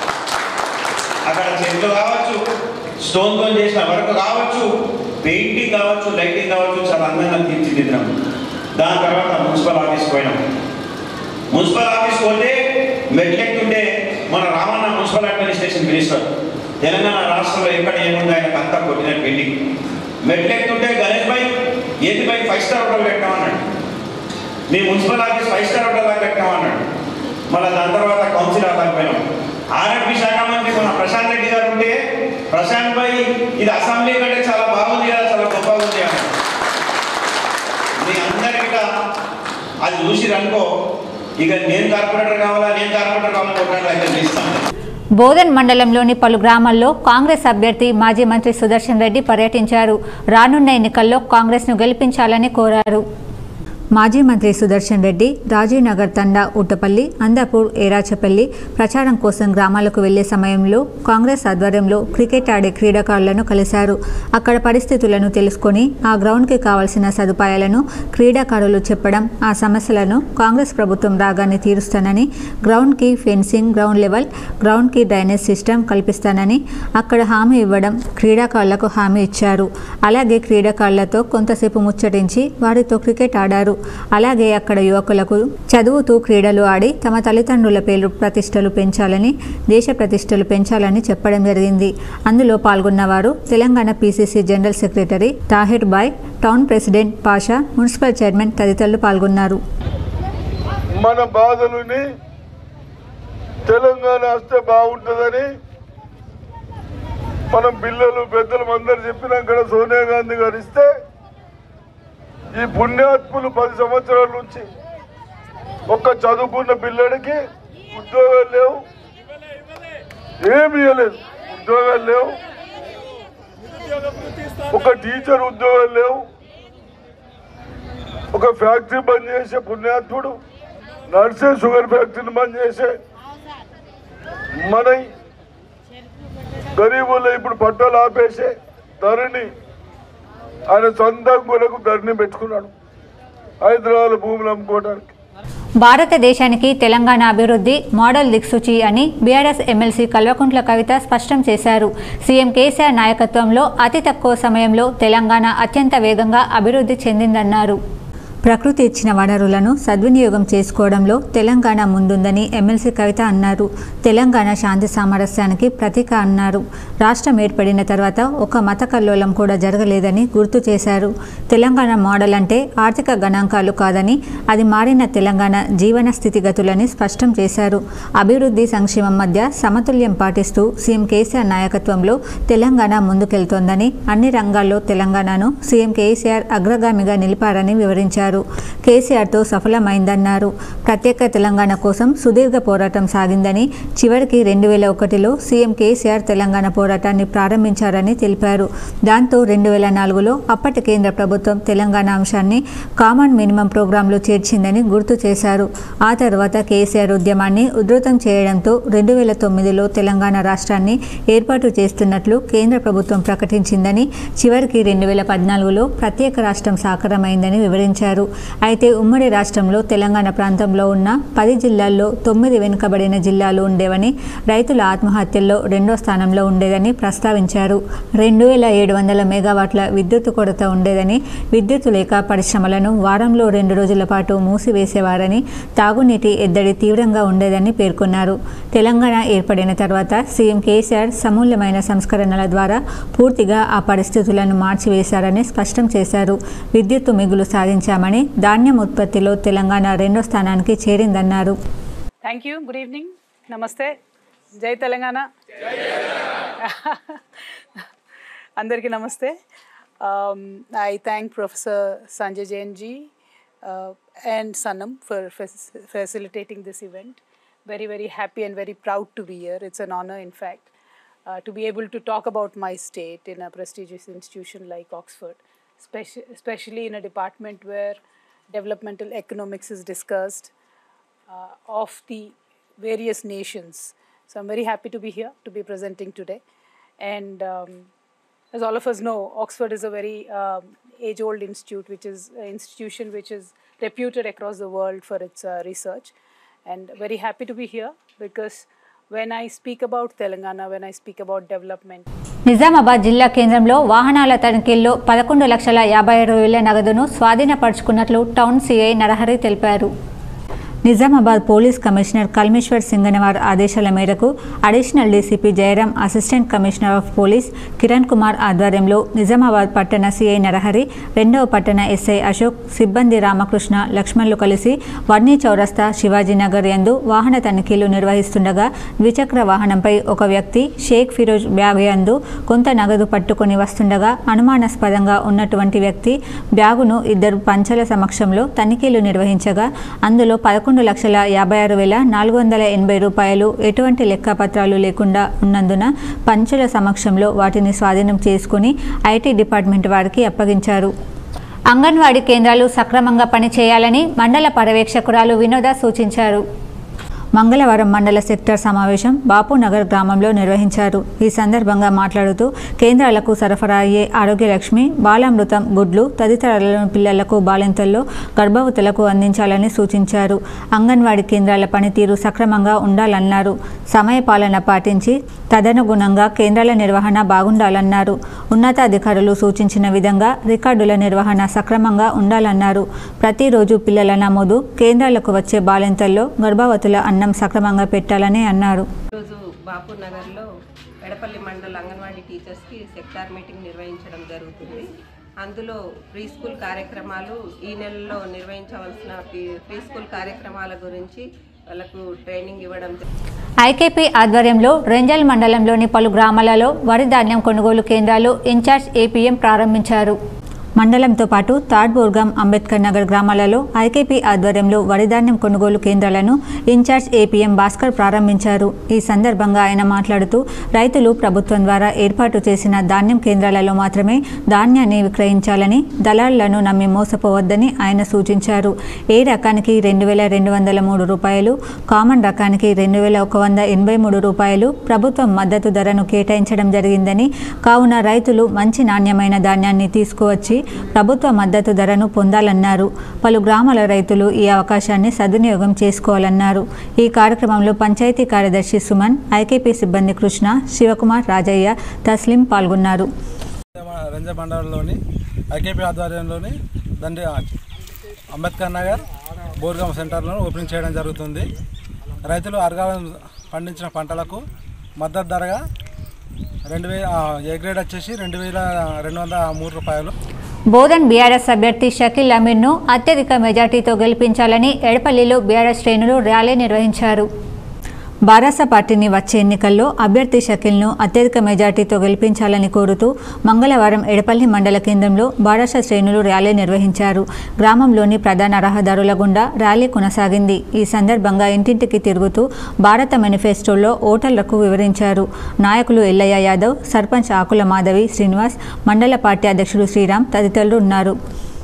అక్కడ చెట్లు కావచ్చు స్టోన్ తో చేసిన వర్క్ కావచ్చు పెయింటింగ్ కావచ్చు లైటింగ్ కావచ్చు చాలా అందంగా తీర్చిదిద్దాం దాని తర్వాత మున్సిపల్ ఆఫీస్ పోయినాం మున్సిపల్ ఆఫీస్ పోతే మెట్లెక్తుంటే మన Ramanna municipal administration minister Telangana రాష్ట్రంలో ఎక్కడ ఏముంది ఆయనకు అంతా కొట్టిన బిల్డింగ్ మెట్లెక్తుంటే గణేష్ భాయ్ ఏది బై ఫైవ్ స్టార్ హోటల్ పెట్టామన్నాడు మీ municipal office five star hotel లాగా పెట్టామన్నాడు మళ్ళీ దాని తర్వాత కౌన్సిల్ పోయినాం ఆర్ఎంపీ శాఖ మంత్రి మన ప్రశాంత్ రెడ్డి గారు ఉంటే ప్రశాంత్ భాయ్ ఇది అసెంబ్లీ కంటే చాలా బాగుంది కదా చాలా గొప్పగా ఉంది అన్నాడు మీ అందరికీ అది చూసిరనుకో ఇక నేను కార్పొరేటర్ కావాలా నేను కార్పొరేటర్ కావాలని కొట్లాడలు అయితే చేస్తాను బోధన్ మండలంలోని పలు గ్రామాల్లో కాంగ్రెస్ అభ్యర్థి మాజీ మంత్రి సుదర్శన్ రెడ్డి పర్యటించారు రానున్న ఎన్నికల్లో కాంగ్రెస్ను గెలిపించాలని కోరారు మాజీ మంత్రి సుదర్శన్ రెడ్డి రాజీవ్ నగర్ తండా ఉట్టపల్లి అందాపూర్ ఏరాచపల్లి ప్రచారం కోసం గ్రామాలకు వెళ్లే సమయంలో కాంగ్రెస్ ఆధ్వర్యంలో క్రికెట్ ఆడే క్రీడాకారులను కలిశారు అక్కడ పరిస్థితులను తెలుసుకొని ఆ గ్రౌండ్కి కావాల్సిన సదుపాయాలను క్రీడాకారులు చెప్పడం ఆ సమస్యలను కాంగ్రెస్ ప్రభుత్వం రాగానే తీరుస్తానని గ్రౌండ్కి ఫెన్సింగ్ గ్రౌండ్ లెవెల్ గ్రౌండ్కి డ్రైనేజ్ సిస్టమ్ కల్పిస్తానని అక్కడ హామీ ఇవ్వడం క్రీడాకారులకు హామీ ఇచ్చారు అలాగే క్రీడాకారులతో కొంతసేపు ముచ్చటించి వారితో క్రికెట్ ఆడారు అలాగే అక్కడ యువకులకు చదువుతూ క్రీడలు ఆడి తమ తల్లిదండ్రుల పేరు ప్రతిష్టలు పెంచాలని దేశ ప్రతిష్టలు పెంచాలని చెప్పడం జరిగింది అందులో పాల్గొన్నవారు Telangana PCC general secretary Tahir bhai town president Pasha municipal chairman తదితరులు పాల్గొన్నారు మన బాధలని తెలంగాణ వస్తే బాగుంటుందని మనం పిల్లలు పెద్దలు అందరు చెప్పినాక సోనియా గాంధీ గారు ఇస్తే ఈ పుణ్యాత్ములు పది సంవత్సరాల నుంచి ఒక్క చదువుకున్న పిల్లడికి ఉద్యోగాలు లేవు ఏమి ఇవ్వలేదు ఉద్యోగాలు లేవు ఒక టీచర్ ఉద్యోగాలు లేవు ఒక ఫ్యాక్టరీ బంద్ చేసే పుణ్యాత్ముడు నడిచే షుగర్ ఫ్యాక్టరీని బంద్ చేసే మన గరీబుల్లో ఇప్పుడు పట్టాలు ఆపేసే ధరని ఆయన సొంత కొరకు ధరని పెట్టుకున్నాడు హైదరాబాద్ భూములు అమ్ముకోవడానికి భారతదేశానికి తెలంగాణ అభివృద్ధి మోడల్ దిక్సూచి అని బీఆర్ఎస్ ఎమ్మెల్సీ కల్వకుంట్ల కవిత స్పష్టం చేశారు సీఎం కేసీఆర్ నాయకత్వంలో అతి తక్కువ సమయంలో తెలంగాణ అత్యంత వేగంగా అభివృద్ధి చెందిందన్నారు ప్రకృతి ఇచ్చిన వనరులను సద్వినియోగం చేసుకోవడంలో తెలంగాణ ముందుందని ఎమ్మెల్సీ కవిత అన్నారు తెలంగాణ శాంతి సామరస్యానికి ప్రతీక అన్నారు రాష్ట్రం ఏర్పడిన తర్వాత ఒక మత కల్లోలం కూడా జరగలేదని గుర్తు చేశారు తెలంగాణ మోడల్ అంటే ఆర్థిక గణాంకాలు కాదని అది మారిన తెలంగాణ జీవన స్థితిగతులని స్పష్టం చేశారు అభివృద్ధి సంక్షేమం మధ్య సమతుల్యం పాటిస్తూ సీఎం కేసీఆర్ నాయకత్వంలో తెలంగాణ ముందుకెళ్తోందని అన్ని రంగాల్లో తెలంగాణను సీఎం కేసీఆర్ అగ్రగామిగా నిలిపారని వివరించారు తెలిపారు కేసీఆర్తో సఫలమైందన్నారు ప్రత్యేక తెలంగాణ కోసం సుదీర్ఘ పోరాటం సాగిందని చివరికి రెండు వేల ఒకటిలో సీఎం కేసీఆర్ తెలంగాణ పోరాటాన్ని ప్రారంభించారని తెలిపారు దాంతో రెండు వేల నాలుగులో అప్పటి కేంద్ర ప్రభుత్వం తెలంగాణ అంశాన్ని కామన్ మినిమం ప్రోగ్రాంలో చేర్చిందని గుర్తు చేశారు ఆ తర్వాత కేసీఆర్ ఉద్యమాన్ని ఉధృతం చేయడంతో రెండు వేల తొమ్మిదిలో తెలంగాణ రాష్ట్రాన్ని ఏర్పాటు చేస్తున్నట్లు కేంద్ర ప్రభుత్వం ప్రకటించిందని చివరికి రెండు వేల పద్నాలుగులో ప్రత్యేక రాష్ట్రం సాకారమైందని వివరించారు అయితే ఉమ్మడి రాష్ట్రంలో తెలంగాణ ప్రాంతంలో ఉన్న పది జిల్లాల్లో తొమ్మిది వెనుకబడిన జిల్లాలు ఉండేవని రైతుల ఆత్మహత్యల్లో రెండో స్థానంలో ఉండేదని ప్రస్తావించారు రెండు వేల ఏడు వందల మెగావాట్ల విద్యుత్ కొరత ఉండేదని విద్యుత్ లేక పరిశ్రమలను వారంలో రెండు రోజుల పాటు మూసివేసేవారని తాగునీటి ఎద్దడి తీవ్రంగా ఉండేదని పేర్కొన్నారు తెలంగాణ ఏర్పడిన తర్వాత సీఎం కేసీఆర్ సమూల్యమైన సంస్కరణల ద్వారా పూర్తిగా ఆ పరిస్థితులను మార్చివేశారని స్పష్టం చేశారు విద్యుత్తు మిగులు సాధించామని ధాన్యం ఉత్పత్తిలో తెలంగాణ రెండో స్థానానికి చేరిందన్నారు thank you good evening namaste జై తెలంగాణ అందరికీ నమస్తే I thank professor Sanjay Jain ji and Sannam for facilitating this event very very happy and very proud to be here it's an honor in fact uh, to be able to talk about my state in a prestigious institution like oxford especially, especially in a department where developmental economics is discussed uh, of the various nations so i'm very happy to be here to be presenting today and um, as all of us know oxford is a very um, age old institute which is an institution which is reputed across the world for its uh, research and very happy to be here because when I speak about Telangana, when I speak about development, Nizamabad జిల్లా కేంద్రంలో వాహనాల తనిఖీల్లో పదకొండు లక్షల యాభై ఆరు వేల నగదును స్వాధీనపరుచుకున్నట్లు టౌన్ సీఐ నరహరి తెలిపారు నిజామాబాద్ పోలీస్ కమిషనర్ కల్మేశ్వర్ సింగనవార్ ఆదేశాల మేరకు additional DCP Jayaram assistant commissioner of police Kiran Kumar ఆధ్వర్యంలో నిజామాబాద్ పట్టణ సీఐ నరహరి రెండవ పట్టణ ఎస్ఐ అశోక్ సిబ్బంది రామకృష్ణ లక్ష్మణ్లు కలిసి వర్ణి చౌరస్తా శివాజీనగర్ యందు వాహన తనిఖీలు నిర్వహిస్తుండగా ద్విచక్ర వాహనంపై ఒక వ్యక్తి షేక్ ఫిరోజ్ బ్యాగ్ యందు కొంత నగదు పట్టుకొని వస్తుండగా అనుమానాస్పదంగా ఉన్నటువంటి వ్యక్తి బ్యాగును ఇద్దరు పంచల సమక్షంలో తనిఖీలు నిర్వహించగా అందులో పదకొండు లక్షల యాభై ఆరు వేల నాలుగు వందల ఎనభై రూపాయలు ఎటువంటి లెక్కపత్రాలు లేకుండా ఉన్నందున పంచుల సమక్షంలో వాటిని స్వాధీనం చేసుకుని ఐటీ డిపార్ట్మెంట్ వారికి అప్పగించారు అంగన్వాడీ కేంద్రాలు సక్రమంగా పనిచేయాలని మండల పర్యవేక్షకురాలు వినోద సూచించారు మంగళవారం మండల సెక్టర్ సమావేశం బాపునగర్ గ్రామంలో నిర్వహించారు ఈ సందర్భంగా మాట్లాడుతూ కేంద్రాలకు సరఫరా అయ్యే ఆరోగ్యలక్ష్మి బాలామృతం గుడ్లు తదితర పిల్లలకు బాలింతల్లో గర్భవతులకు అందించాలని సూచించారు అంగన్వాడీ కేంద్రాల పనితీరు సక్రమంగా ఉండాలన్నారు సమయపాలన పాటించి తదనుగుణంగా కేంద్రాల నిర్వహణ బాగుండాలన్నారు ఉన్నతాధికారులు సూచించిన విధంగా రికార్డుల నిర్వహణ సక్రమంగా ఉండాలన్నారు ప్రతిరోజు పిల్లల నమోదు కేంద్రాలకు వచ్చే బాలింతల్లో గర్భవతుల అన్నం సక్రమంగా పెట్టాలని అన్నారు ఈరోజు బాపూర్ నగర్లో ఎడపల్లి మండల అంగన్వాడీ టీచర్స్కి సెక్టార్ మీటింగ్ నిర్వహించడం జరుగుతుంది అందులో ప్రీ స్కూల్ కార్యక్రమాలు ఈ నెలలో నిర్వహించవలసిన ప్రీ- ప్రీ స్కూల్ కార్యక్రమాల గురించి వాళ్ళకు ట్రైనింగ్ ఇవ్వడం జరుగుతుంది ఐకేపీ ఆధ్వర్యంలో రెంజల్ మండలంలోని పలు గ్రామాలలో వరి ధాన్యం కొనుగోలు కేంద్రాలు ఇన్ఛార్జ్ ఏపీఎం ప్రారంభించారు మండలంతో పాటు తాడ్బోర్గం అంబేద్కర్ నగర్ గ్రామాలలో ఐకేపీ ఆధ్వర్యంలో వరిధాన్యం కొనుగోలు కేంద్రాలను ఇన్ఛార్జ్ ఏపీఎం భాస్కర్ ప్రారంభించారు ఈ సందర్భంగా ఆయన మాట్లాడుతూ రైతులు ప్రభుత్వం ద్వారా ఏర్పాటు చేసిన ధాన్యం కేంద్రాలలో మాత్రమే ధాన్యాన్ని విక్రయించాలని దళారులను నమ్మి మోసపోవద్దని ఆయన సూచించారు ఏ రకానికి రెండు వేల రెండు వందల మూడు రూపాయలు కామన్ రకానికి రెండు వేల ఒక వంద ఎనభై మూడు రూపాయలు ప్రభుత్వం మద్దతు ధరను కేటాయించడం జరిగిందని కావున రైతులు మంచి నాణ్యమైన ధాన్యాన్ని తీసుకువచ్చి ప్రభుత్వ మద్దతు ధరను పొందాలన్నారు పలు గ్రామాల రైతులు ఈ అవకాశాన్ని సద్వినియోగం చేసుకోవాలన్నారు ఈ కార్యక్రమంలో పంచాయతీ కార్యదర్శి సుమన్ ఐకేపీ సిబ్బంది కృష్ణ శివకుమార్ రాజయ్య తస్లిం పాల్గొన్నారు రంజ మండలంలోని ఐకేపీ ఆధ్వర్యంలోని దండి అంబేద్కర్ నగర్ బోర్గాం సెంటర్లో ఓపెనింగ్ చేయడం జరుగుతుంది రైతులు అరగాలం పండించిన పంటలకు మద్దతు ధరగా రెండు వేల ఏ గ్రేడ్ వచ్చేసి రెండు వేల రెండు వందల మూడు రూపాయలు బోధన్ బీఆర్ఎస్ అభ్యర్థి షకీల్ అమీర్ను అత్యధిక మెజార్టీతో గెలిపించాలని ఎడపల్లిలో బీఆర్ఎస్ శ్రేణులు ర్యాలీ నిర్వహించారు బారాస పార్టీని వచ్చే ఎన్నికల్లో అభ్యర్థి షకీల్ను అత్యధిక మెజార్టీతో గెలిపించాలని కోరుతూ మంగళవారం ఎడపల్లి మండల కేంద్రంలో బారాస శ్రేణులు ర్యాలీ నిర్వహించారు గ్రామంలోని ప్రధాన రహదారుల గుండా ర్యాలీ కొనసాగింది ఈ సందర్భంగా ఇంటింటికి తిరుగుతూ భారత మేనిఫెస్టోలో ఓటర్లకు వివరించారు నాయకులు ఎల్లయ్య యాదవ్ సర్పంచ్ ఆకుల మాధవి శ్రీనివాస్ మండల పార్టీ అధ్యక్షుడు శ్రీరామ్ తదితరులు ఉన్నారు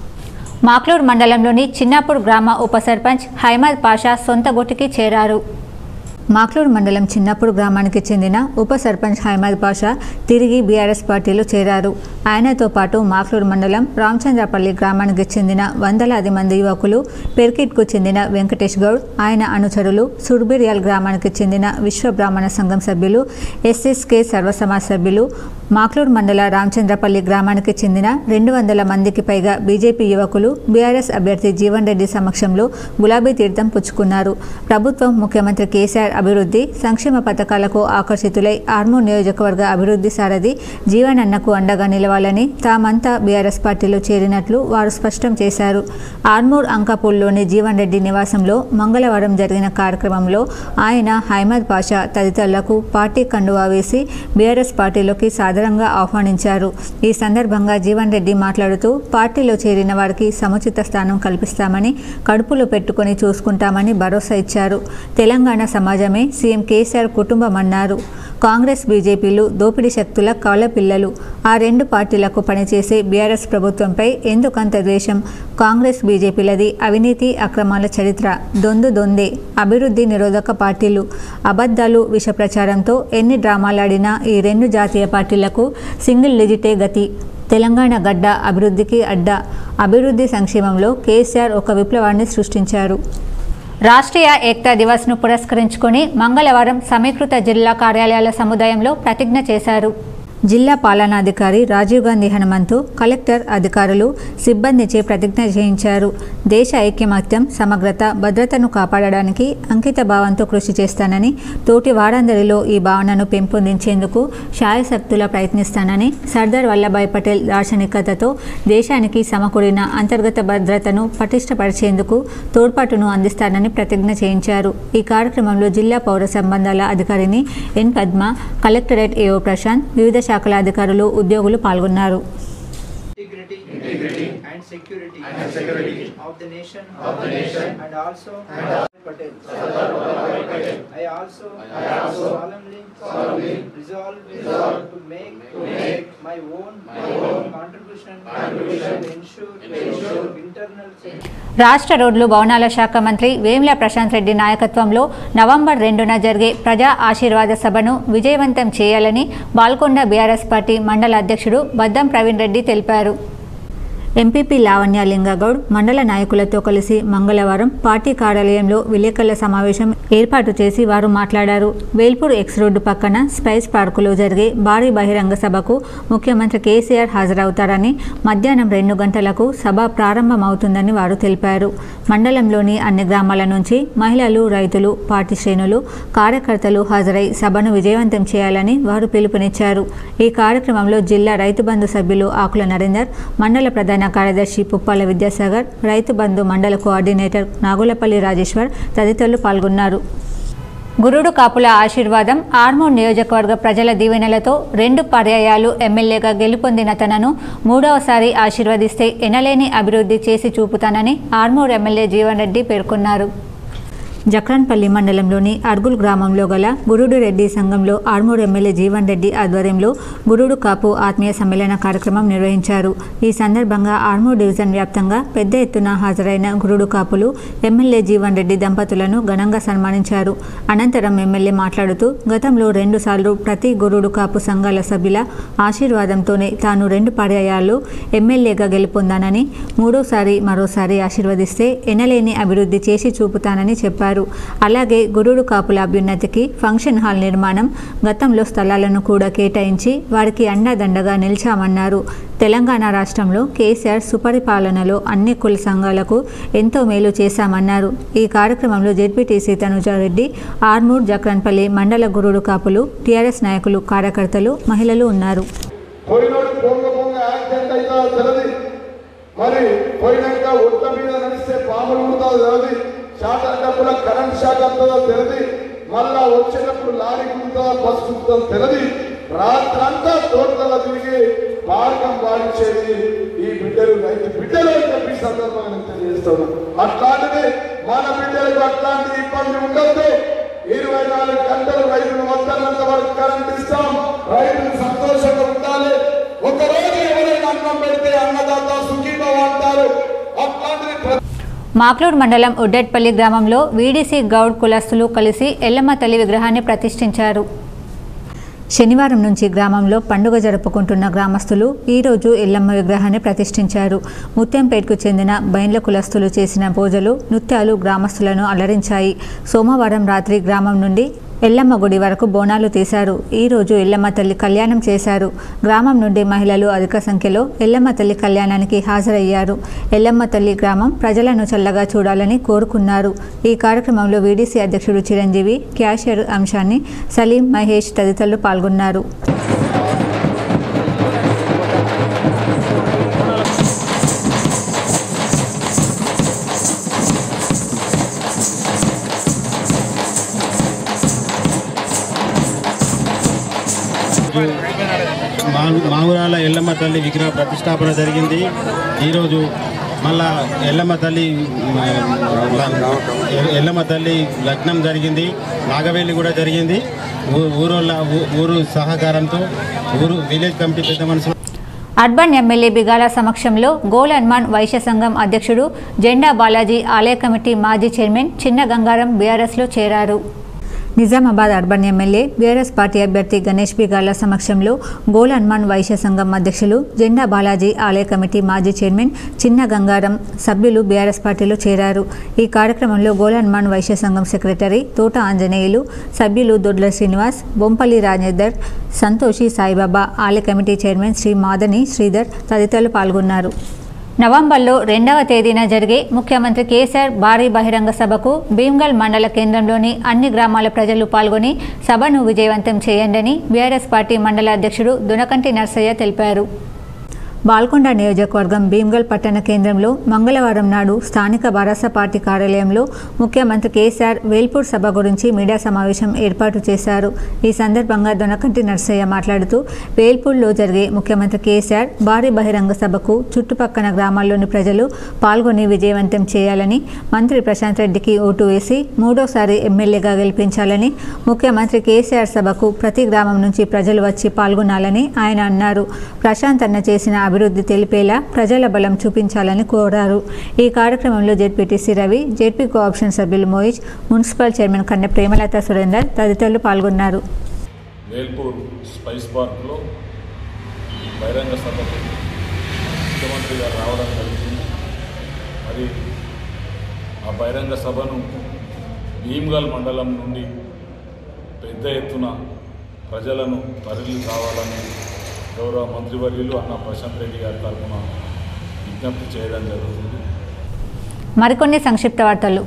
మాక్లూర్ మండలంలోని చిన్నాపూర్ గ్రామ ఉప సర్పంచ్ హైమద్ పాషా సొంత గుటికి చేరారు మాక్లూర్ మండలం చిన్నప్పుడు గ్రామానికి చెందిన ఉప సర్పంచ్ హైమద్ పాషా తిరిగి బీఆర్ఎస్ పార్టీలో చేరారు ఆయనతో పాటు మాక్లూర్ మండలం రామచంద్రపల్లి గ్రామానికి చెందిన వందలాది మంది యువకులు పెర్కిట్కు చెందిన వెంకటేష్ గౌడ్ ఆయన అనుచరులు సుర్బిరియాల్ గ్రామానికి చెందిన విశ్వ బ్రాహ్మణ సంఘం సభ్యులు ఎస్ఎస్కే సర్వసమాజ్ సభ్యులు మాక్లూర్ మండల రామచంద్రపల్లి గ్రామానికి చెందిన రెండు వందల మందికి పైగా బీజేపీ యువకులు బీఆర్ఎస్ అభ్యర్థి జీవన్ రెడ్డి సమక్షంలో గులాబీ తీర్థం పుచ్చుకున్నారు ప్రభుత్వం ముఖ్యమంత్రి కేసీఆర్ అభివృద్ధి సంక్షేమ పథకాలకు ఆకర్షితులై ఆర్మూర్ నియోజకవర్గ అభివృద్ధి సారథి జీవన్ అన్నకు అండగా నిలవాలని తామంతా బీఆర్ఎస్ పార్టీలో చేరినట్లు వారు స్పష్టం చేశారు ఆర్మూర్ అంకాపూల్లోని జీవన్ రెడ్డి నివాసంలో మంగళవారం జరిగిన కార్యక్రమంలో ఆయన హైమద్ పాషా తదితరులకు పార్టీ కండువా వేసి బీఆర్ఎస్ పార్టీలోకి సాదరంగా ఆహ్వానించారు ఈ సందర్భంగా జీవన్ రెడ్డి మాట్లాడుతూ పార్టీలో చేరిన వారికి సముచిత స్థానం కల్పిస్తామని కడుపులో పెట్టుకుని చూసుకుంటామని భరోసా ఇచ్చారు తెలంగాణ సమాజమే సీఎం కేసీఆర్ కుటుంబం అన్నారు కాంగ్రెస్ బీజేపీలు దోపిడీ శక్తుల కవలపిల్లలు ఆ రెండు పార్టీలకు పనిచేసే బీఆర్ఎస్ ప్రభుత్వంపై ఎందుకంత ద్వేషం కాంగ్రెస్ బీజేపీలది అవినీతి అక్రమాల చరిత్ర దొందు దొందే అభివృద్ధి నిరోధక పార్టీలు అబద్ధాలు విష ప్రచారంతో ఎన్ని డ్రామాలాడినా ఈ రెండు జాతీయ పార్టీలకు సింగిల్ డిజిటే గతి తెలంగాణ గడ్డ అభివృద్ధికి అడ్డ అభివృద్ధి సంక్షేమంలో కేసీఆర్ ఒక విప్లవాన్ని సృష్టించారు రాష్ట్రీయ ఏక్తా దివస్ను పురస్కరించుకొని మంగళవారం సమీకృత జిల్లా కార్యాలయాల సముదాయంలో ప్రతిజ్ఞ చేశారు జిల్లా పాలనాధికారి రాజీవ్ గాంధీ హనుమంతు కలెక్టర్ అధికారులు సిబ్బందిచే ప్రతిజ్ఞ చేయించారు దేశ ఐక్యమత్యం సమగ్రత భద్రతను కాపాడడానికి అంకిత భావంతో కృషి చేస్తానని తోటి వారందరిలో ఈ భావనను పెంపొందించేందుకు శాయశక్తుల ప్రయత్నిస్తానని సర్దార్ వల్లభాయ్ పటేల్ దార్శనికతతో దేశానికి సమకూడిన అంతర్గత భద్రతను పటిష్టపరిచేందుకు తోడ్పాటును అందిస్తానని ప్రతిజ్ఞ చేయించారు ఈ కార్యక్రమంలో జిల్లా పౌర సంబంధాల అధికారిని N Padma collectorate AO Prashanth వివిధ శాఖల అధికారులు ఉద్యోగులు పాల్గొన్నారు integrity and security, of the nation, and also Patel. I also, solemnly, resolve, to make, my own, contribution, to ensure, internal security. రాష్ట్ర రోడ్లు భవనాల శాఖ మంత్రి వేముల ప్రశాంత్ రెడ్డి నాయకత్వంలో నవంబర్ రెండున జరిగే ప్రజా ఆశీర్వాద సభను విజయవంతం చేయాలని బాల్కొండ బీఆర్ఎస్ పార్టీ మండల అధ్యక్షుడు బద్దం ప్రవీణ్ రెడ్డి తెలిపారు ఎంపీపీ లావణ్య లింగగౌడ్ మండల నాయకులతో కలిసి మంగళవారం పార్టీ కార్యాలయంలో విలేకరుల సమావేశం ఏర్పాటు చేసి వారు మాట్లాడారు వేల్పూర్ ఎక్స్ రోడ్డు పక్కన స్పైస్ పార్కులో జరిగే భారీ బహిరంగ సభకు ముఖ్యమంత్రి కేసీఆర్ హాజరవుతారని మధ్యాహ్నం రెండు గంటలకు సభ ప్రారంభమవుతుందని వారు తెలిపారు మండలంలోని అన్ని గ్రామాల నుంచి మహిళలు రైతులు పార్టీ శ్రేణులు కార్యకర్తలు హాజరై సభను విజయవంతం చేయాలని వారు పిలుపునిచ్చారు ఈ కార్యక్రమంలో జిల్లా రైతు బంధు సభ్యులు ఆకుల నరేందర్ మండల ప్రధాన కార్యదర్శి పుప్పాల విద్యాసాగర్ రైతు బంధు మండల కోఆర్డినేటర్ నాగులపల్లి రాజేశ్వర్ తదితరులు పాల్గొన్నారు గురుడు కాపుల ఆశీర్వాదం ఆర్మూర్ నియోజకవర్గ ప్రజల దీవెనలతో రెండు పర్యాయాలు ఎమ్మెల్యేగా గెలుపొందిన తనను మూడవసారి ఆశీర్వదిస్తే ఎనలేని అభివృద్ధి చేసి చూపుతానని ఆర్మూర్ ఎమ్మెల్యే జీవన్ రెడ్డి పేర్కొన్నారు జక్రాన్పల్లి మండలంలోని అర్గుల్ గ్రామంలో గల గురుడు రెడ్డి సంఘంలో ఆర్మూర్ ఎమ్మెల్యే జీవన్ రెడ్డి ఆధ్వర్యంలో గురుడు కాపు ఆత్మీయ సమ్మేళన కార్యక్రమం నిర్వహించారు ఈ సందర్భంగా ఆర్మూర్ డివిజన్ వ్యాప్తంగా పెద్ద ఎత్తున హాజరైన గురుడు కాపులు ఎమ్మెల్యే జీవన్ రెడ్డి దంపతులను ఘనంగా సన్మానించారు అనంతరం ఎమ్మెల్యే మాట్లాడుతూ గతంలో రెండుసార్లు ప్రతి గురుడు కాపు సంఘాల సభ్యుల ఆశీర్వాదంతోనే తాను రెండు పర్యాయాలు ఎమ్మెల్యేగా గెలుపొందానని మూడోసారి మరోసారి ఆశీర్వదిస్తే ఎనలేని అభివృద్ధి చేసి చూపుతానని చెప్పారు అలాగే గురుడు కాపుల అభ్యున్నతికి ఫంక్షన్ హాల్ నిర్మాణం గతంలో స్థలాలను కూడా కేటాయించి వారికి అండదండగా నిలిచామన్నారు తెలంగాణ రాష్ట్రంలో కేసీఆర్ సుపరిపాలనలో అన్ని కుల సంఘాలకు ఎంతో మేలు చేశామన్నారు ఈ కార్యక్రమంలో జెడ్పీటీసీ తనుజారెడ్డి ఆర్మూర్ జక్రన్పల్లి మండల గురుడు కాపులు టీఆర్ఎస్ నాయకులు కార్యకర్తలు మహిళలు ఉన్నారు పోయినోడు పొంగ పొంగ యాక్సిడెంట్ అవుతుందో తెలియదు మరి పోయినాక ఒట్ల మీద నడిస్తే పాములు ఉంటుందో తెలియదు షార్ట్ డబ్బుల కరెంట్ షాక్ వస్తుందో తెలియదు మళ్ళా వచ్చేటప్పుడు లారీ గుంత బస్ గుంత తెలది రాత్రంతా తోటల తిరిగి మార్గం పాడించేది ఈ బిడ్డలు రైతు బిడ్డలు అని చెప్పి ఈ సందర్భంగా నేను తెలియజేస్తాను అట్లాంటిది మన బిడ్డలకు అట్లాంటి ఇబ్బంది ఉండద్దు ఇరవై నాలుగు గంటలు రైతులు వద్దన్నంత వరకు కరెంట్ ఇస్తాం రైతులు సంతోషంగా ఉండాలి ఒక రోజు ఎవరైనా అన్నం పెడితే అన్నదాత సుఖీభవ అంటారు అట్లాంటిది ప్రతి మాక్లూడ్ మండలం ఉడ్డెట్పల్లి గ్రామంలో వీడీసీ గౌడ్ కులస్తులు కలిసి ఎల్లమ్మ తల్లి విగ్రహాన్ని ప్రతిష్ఠించారు శనివారం నుంచి గ్రామంలో పండుగ జరుపుకుంటున్న గ్రామస్తులు ఈరోజు ఎల్లమ్మ విగ్రహాన్ని ప్రతిష్ఠించారు ముత్యంపేటకు చెందిన బైండ్ల కులస్తులు చేసిన పూజలు నృత్యాలు గ్రామస్తులను అలరించాయి సోమవారం రాత్రి గ్రామం నుండి ఎల్లమ్మ గుడి వరకు బోనాలు తీశారు ఈ రోజు ఎల్లమ్మ తల్లి కళ్యాణం చేశారు గ్రామం నుండి మహిళలు అధిక సంఖ్యలో ఎల్లమ్మ తల్లి కళ్యాణానికి హాజరయ్యారు ఎల్లమ్మ తల్లి గ్రామం ప్రజలను చల్లగా చూడాలని కోరుకున్నారు ఈ కార్యక్రమంలో వీడీసీ అధ్యక్షుడు చిరంజీవి క్యాషియర్ అంశాన్ని సలీం మహేష్ తదితరులు పాల్గొన్నారు మా- మావురాల ఎల్లమ్మ తల్లి విగ్రహ ప్రతిష్టాపన జరిగింది ఈరోజు మళ్ళా ఎల్లమ్మ తల్లి మ, ఎ- ఎల్లమ్మ తల్లి లగ్నం జరిగింది నాగవేలి కూడా జరిగింది ఊ- ఊరోళ్ళ ఊ- ఊరు సహకారంతో ఊరు విలేజ్ కమిటీ పెద్ద మనుషులు అర్బన్ ఎమ్మెల్యే బిగాల సమక్షంలో గోల్ హనుమాన్ వైశ్య సంఘం అధ్యక్షుడు జెండా బాలాజీ ఆలయ కమిటీ మాజీ చైర్మన్ చిన్న గంగారం బీఆర్ఎస్లో చేరారు Nizamabad urban MLA BRS party అభ్యర్థి గణేష్ బిగాల సమక్షంలో గోల్ హనుమాన్ వైశ్య సంఘం అధ్యక్షులు జెండా బాలాజీ ఆలయ కమిటీ మాజీ చైర్మన్ చిన్న గంగారం సభ్యులు బీఆర్ఎస్ పార్టీలో చేరారు ఈ కార్యక్రమంలో గోల్ హనుమాన్ వైశ్య సంఘం సెక్రటరీ తోట ఆంజనేయులు సభ్యులు దొడ్ల శ్రీనివాస్ బొంపల్లి రాజేందర్ సంతోషి సాయిబాబా ఆలయ కమిటీ చైర్మన్ శ్రీ మాదని శ్రీధర్ తదితరులు పాల్గొన్నారు నవంబర్లో రెండవ తేదీన జరిగే ముఖ్యమంత్రి కేసీఆర్ భారీ బహిరంగ సభకు భీమ్గల్ మండల కేంద్రంలోని అన్ని గ్రామాల ప్రజలు పాల్గొని సభను విజయవంతం చేయండని బీఆర్ఎస్ పార్టీ మండల అధ్యక్షుడు దునకంటి నర్సయ్య తెలిపారు బాల్కొండ నియోజకవర్గం భీమ్గల్ పట్టణ కేంద్రంలో మంగళవారం నాడు స్థానిక భారత పార్టీ కార్యాలయంలో ముఖ్యమంత్రి కేసీఆర్ వేల్పూర్ సభ గురించి మీడియా సమావేశం ఏర్పాటు చేశారు ఈ సందర్భంగా దొనకంటి నర్సయ్య మాట్లాడుతూ వేల్పూర్లో జరిగే ముఖ్యమంత్రి కేసీఆర్ భారీ బహిరంగ సభకు చుట్టుపక్కల గ్రామాల్లోని ప్రజలు పాల్గొని విజయవంతం చేయాలని మంత్రి ప్రశాంత్ రెడ్డికి ఓటు వేసి మూడోసారి ఎమ్మెల్యేగా గెలిపించాలని ముఖ్యమంత్రి కేసీఆర్ సభకు ప్రతి గ్రామం నుంచి ప్రజలు వచ్చి పాల్గొనాలని ఆయన అన్నారు ప్రశాంత్ అన్న చేసిన అభివృద్ధి తెలిపేలా ప్రజల బలం చూపించాలని కోరారు ఈ కార్యక్రమంలో జెడ్పీటీసీ రవి జెడ్పీ కోఆప్షన్ సభ్యులు మోయిజ్ మున్సిపల్ చైర్మన్ కన్నె ప్రేమలత సురేందర్ తదితరులు పాల్గొన్నారు వేల్పూర్ స్పైస్ పార్క్లో బహిరంగ సభకు ముఖ్యమంత్రి గారు రావడం జరిగింది మరి ఆ బహిరంగ సభను భీమ్గల్ మండలం నుండి పెద్ద ఎత్తున ప్రజలను తరలి కావాలని గౌరవ మంత్రివర్యులు అన్న ప్రశాంత్ రెడ్డి గారి తరఫున విజ్ఞప్తి చేయడం జరుగుతుంది మరికొన్ని సంక్షిప్త వార్తలు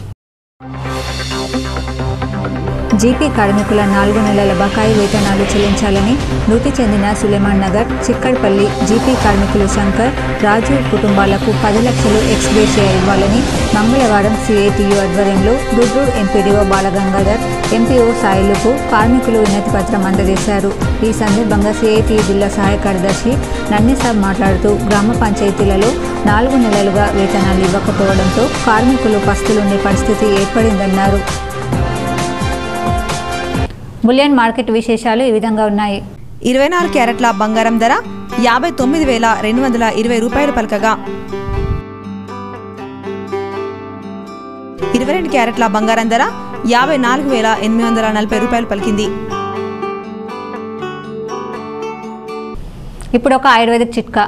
జీపీ కార్మికుల నాలుగు నెలల బకాయి వేతనాలు చెల్లించాలని మృతి చెందిన సులేమాన్ నగర్ చిక్కడపల్లి జీపీ కార్మికులు శంకర్ రాజు కుటుంబాలకు పది లక్షలు ఎక్స్గ్రేషియా ఇవ్వాలని మంగళవారం సిఐటియు ఆధ్వర్యంలో రుద్రూర్ ఎంపీడీఓ బాలగంగాధర్ ఎంపీఓ సాయిలుకు కార్మికులు వినతి పత్రం అందజేశారు ఈ సందర్భంగా సిఐటియు జిల్లా సహాయ కార్యదర్శి నన్నిసాబ్ మాట్లాడుతూ గ్రామ పంచాయతీలలో నాలుగు నెలలుగా వేతనాలు ఇవ్వకపోవడంతో కార్మికులు పస్తులుండే పరిస్థితి ఏర్పడిందన్నారు బులియన్ మార్కెట్ విశేషాలు ఈ విధంగా ఉన్నాయి ఇరవై నాలుగు క్యారెట్ల బంగారం ధర యాభై తొమ్మిది వేల రెండు వందల ఇరవై రూపాయలు పలకగా ఇరవై రెండు క్యారెట్ల బంగారం ధర యాభై నాలుగు వేల ఎనిమిది వందల నలభై రూపాయలు పలికింది ఇప్పుడు ఒక ఆయుర్వేదిక్ చిట్కా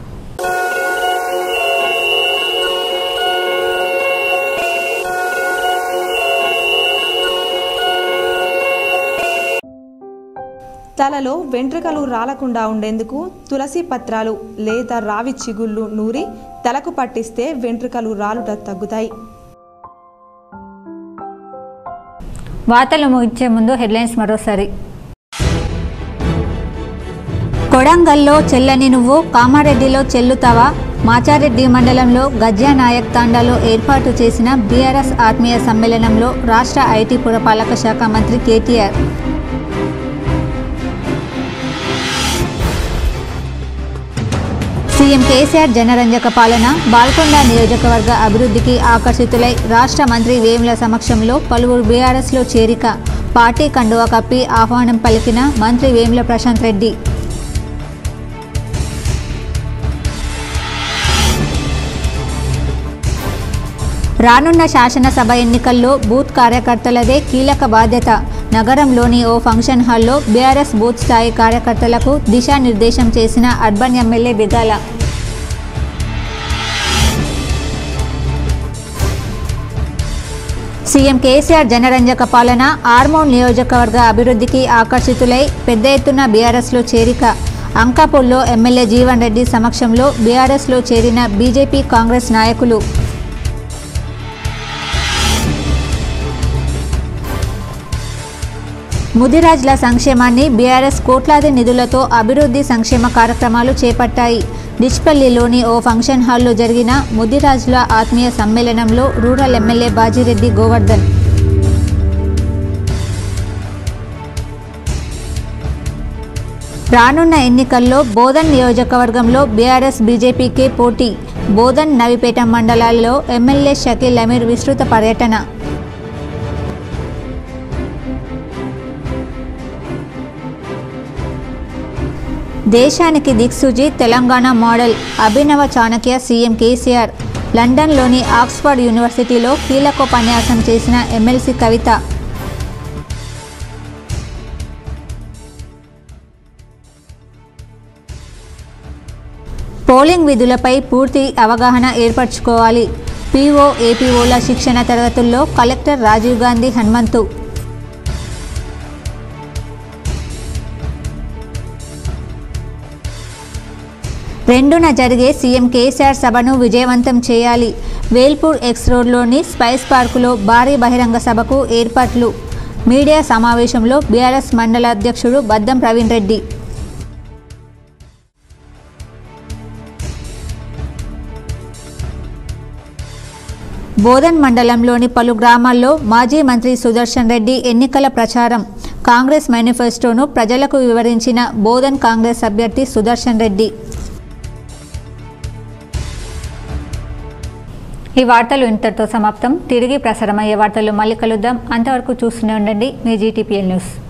తలలో వెంట్రుకలు రాలకుండా ఉండేందుకు తులసి పత్రాలు లేదా రావి చిగుళ్ళు నూరి తలకు పట్టిస్తే వెంట్రుకలు రాలుట తగ్గుతాయి వార్తలు ముగించే ముందు హెడ్లైన్స్ మరోసారి కొడంగల్లో చెల్లని నువ్వు కామారెడ్డిలో చెల్లుతావా మాచారెడ్డి మండలంలో గజ్జా నాయక్ తాండాలో ఏర్పాటు చేసిన బీఆర్ఎస్ ఆత్మీయ సమ్మేళనంలో రాష్ట్ర ఐటీ పురపాలక శాఖ మంత్రి కేటీఆర్ సీఎం కేసీఆర్ జనరంజక పాలన బాల్కొండ నియోజకవర్గ అభివృద్ధికి ఆకర్షితులై రాష్ట్ర మంత్రి వేముల సమక్షంలో పలువురు బీఆర్ఎస్లో చేరిక పార్టీ కండువా కప్పి ఆహ్వానం పలికిన మంత్రి వేముల ప్రశాంత్ రెడ్డి రానున్న శాసనసభ ఎన్నికల్లో బూత్ కార్యకర్తలదే కీలక బాధ్యత నగరంలోని ఓ ఫంక్షన్ హాల్లో బీఆర్ఎస్ బూత్ స్థాయి కార్యకర్తలకు దిశానిర్దేశం చేసిన urban MLA Bigala CM KCR జనరంజక పాలన ఆర్మోన్ నియోజకవర్గ అభివృద్ధికి ఆకర్షితులై పెద్ద ఎత్తున బీఆర్ఎస్లో చేరిక అంకాపూర్లో ఎమ్మెల్యే జీవన్ రెడ్డి సమక్షంలో బీఆర్ఎస్లో చేరిన బీజేపీ కాంగ్రెస్ నాయకులు ముదిరాజ్ల సంక్షేమాన్ని బీఆర్ఎస్ కోట్లాది నిధులతో అభివృద్ధి సంక్షేమ కార్యక్రమాలు చేపట్టాయి డిచ్పల్లిలోని ఓ ఫంక్షన్ హాల్లో జరిగిన ముదిరాజ్ల ఆత్మీయ సమ్మేళనంలో రూరల్ ఎమ్మెల్యే బాజిరెడ్డి గోవర్ధన్ రానున్న ఎన్నికల్లో బోధన్ నియోజకవర్గంలో బీఆర్ఎస్ బీజేపీకే పోటీ బోధన్ నవిపేట మండలాల్లో ఎమ్మెల్యే షకీల్ అమీర్ విస్తృత పర్యటన దేశానికి దిక్సూచి తెలంగాణ మోడల్ అభినవ చాణక్య సీఎం కేసీఆర్ లండన్లోని ఆక్స్ఫర్డ్ యూనివర్సిటీలో కీలకోపన్యాసం చేసిన ఎమ్మెల్సీ కవిత పోలింగ్ విధులపై పూర్తి అవగాహన ఏర్పరచుకోవాలి పీఓ ఏపీఓల శిక్షణ తరగతుల్లో కలెక్టర్ రాజీవ్ గాంధీ హనుమంతు రెండున జరిగే సీఎం కేసీఆర్ సభను విజయవంతం చేయాలి వేల్పూర్ ఎక్స్ రోడ్లోని స్పైస్ పార్కులో భారీ బహిరంగ సభకు ఏర్పాట్లు మీడియా సమావేశంలో బీఆర్ఎస్ మండల అధ్యక్షుడు బద్దం ప్రవీణ్ రెడ్డి బోధన్ మండలంలోని పలు గ్రామాల్లో మాజీ మంత్రి సుదర్శన్ రెడ్డి ఎన్నికల ప్రచారం కాంగ్రెస్ మేనిఫెస్టోను ప్రజలకు వివరించిన బోధన్ కాంగ్రెస్ అభ్యర్థి సుదర్శన్ రెడ్డి ఈ వార్తలు ఇంతటితో సమాప్తం తిరిగి ప్రసారమయ్యే వార్తలు మళ్ళీ కలుద్దాం అంతవరకు చూస్తూనే ఉండండి మీ జీటీపీఎల్ న్యూస్